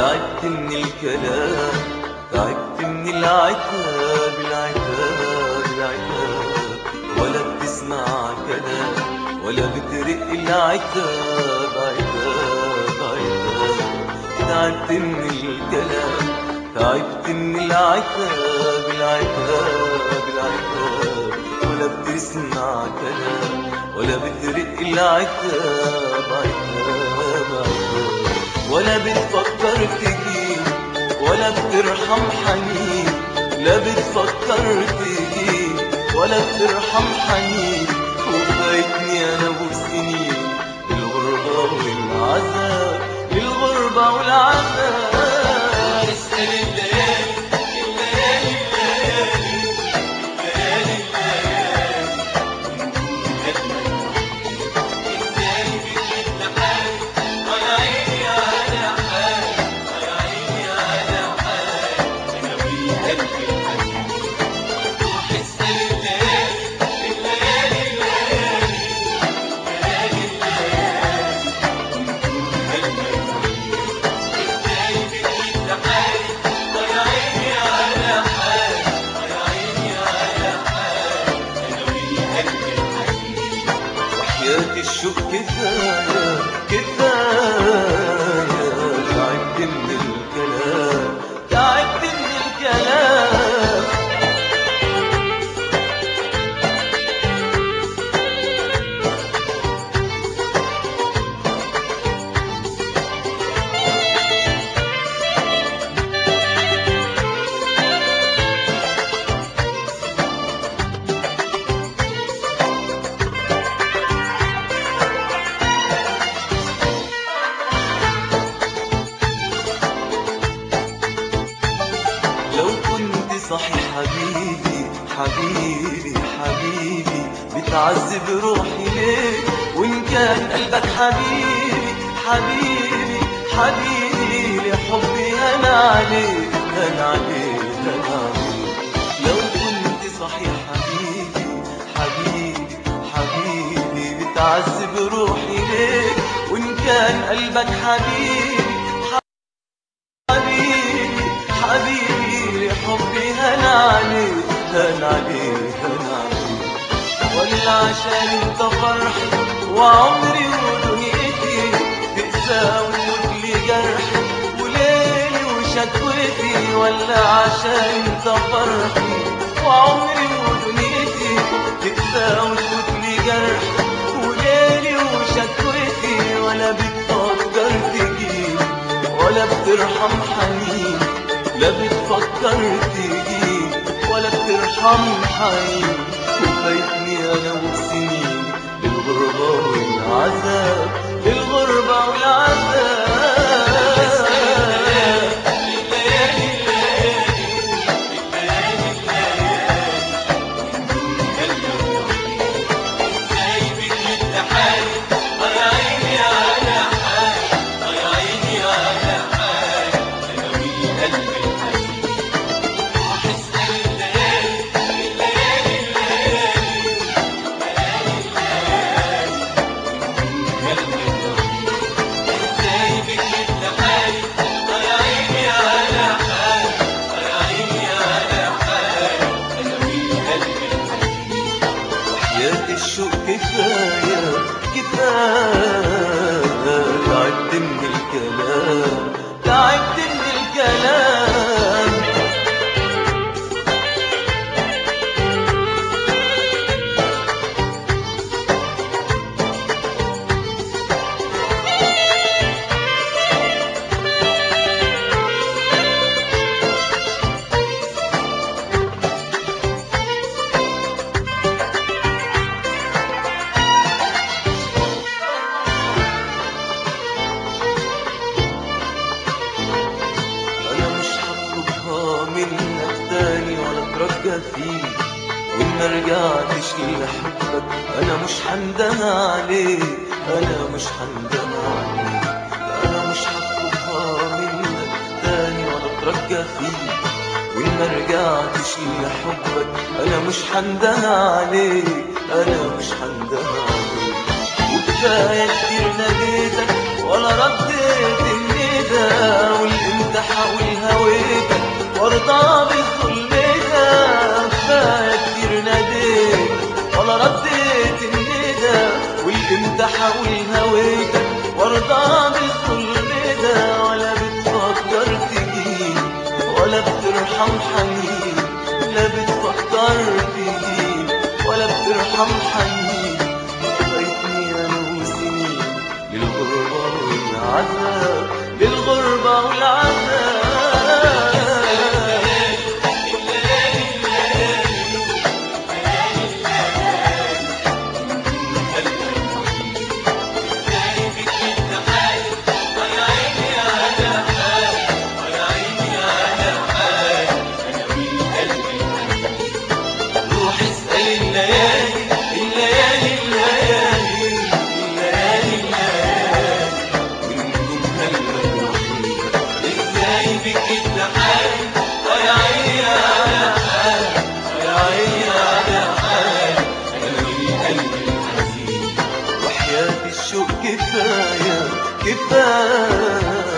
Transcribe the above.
تعبت من الكلام تعبت من العتاب العتاب العتاب ولا بتسمع كلام ولا بترق العتاب عتاب عتاب تعبت من الكلام تعبت من العتاب العتاب العتاب ولا بتسمع كلام ولا بترق العتاب عتاب عتاب ولا بتفكر تجيب ولا بترحم حنين لا بتفكر تجيب ولا بترحم حنين وفايتني انا وسنين الغربة والعذاب الغربة والعذاب اسأل الليالي الليالي الليالي الليالي الليالي ازاي بتشد حالي يا عيني على حالي يا عيني على حالي انا في قلبي الحزين روح اسأل الليالي الليالي الليالي الليالي ازاي بتشد حالي يا عيني على حالي يا عيني على حالي انا في قلبي الحزين وحياة الشوق كفاية كفاية تعبت من الكلام تعبت من الكلام لو كنت صحي حبيبي حبيبي حبيبي بتعذب روحي ليه وان كان قلبك حبيبي حبيبي حبيبي لحبي انا عليك انا عليك انا عليك لو كنت صحي حبيبي حبيبي حبيبي بتعذب روحي ليه وان كان قلبك حبيبي حبيبي حبيبي لحبي هنا عليك هنا عليك هنا عليك ولا عشان انت فرحي وعمري ودنيتي تقسى وتموت لي جرحي وليلي وشكوتي ولا عشان انت فرحي وعمري ودنيتي تقسى وتموت لي جرحي وليلي وشكوتي ولا بتفكر تجيب ولا بترحم حنين لا بتفكر تجيب ولا بترحم حنين وفايتني انا وسنين الغربة والعذاب الغربة والعذاب الليالي الليالي الليالي الليالي ازاي بتشد حالي يا عيني على حالي يا عيني على حالي انا في قلبي الحزين روح اسأل الليالي الليالي الليالي ازاي بتشد حالي يا عيني على حالي يا عيني على حالي انا في قلبي الحزين وحياة الشوق كفاية كفاية تعبت من الكلام تعبت من الكلام انا مش هطلبها منك تاني ولا اترجى فيك وان ما رجعتش لحبك انا مش هندم عليك انا مش هندم عليك انا مش هطلبها منك تاني ولا اترجى فيك وان ما رجعتش لحبك انا مش هندم عليك انا مش هندم عليك وكفايه كتير ناديتك ولا رديت الندى والانت بترضى بالظلم ده ولا بتفكر تجيب ولا بترحم حنين لا بتفكر تجيب ولا بترحم حنين فايتني انا وسنين للغربة والعذاب للغربة والعذاب روح اسأل الليالي الليالي الليالي الليالي الليالي منهم قلبك وحيد ازاي بك التحالي يا عيني على حالي يا عيني على حالي انا من قلبي الحزين وحياة الشوق كفاية كفاية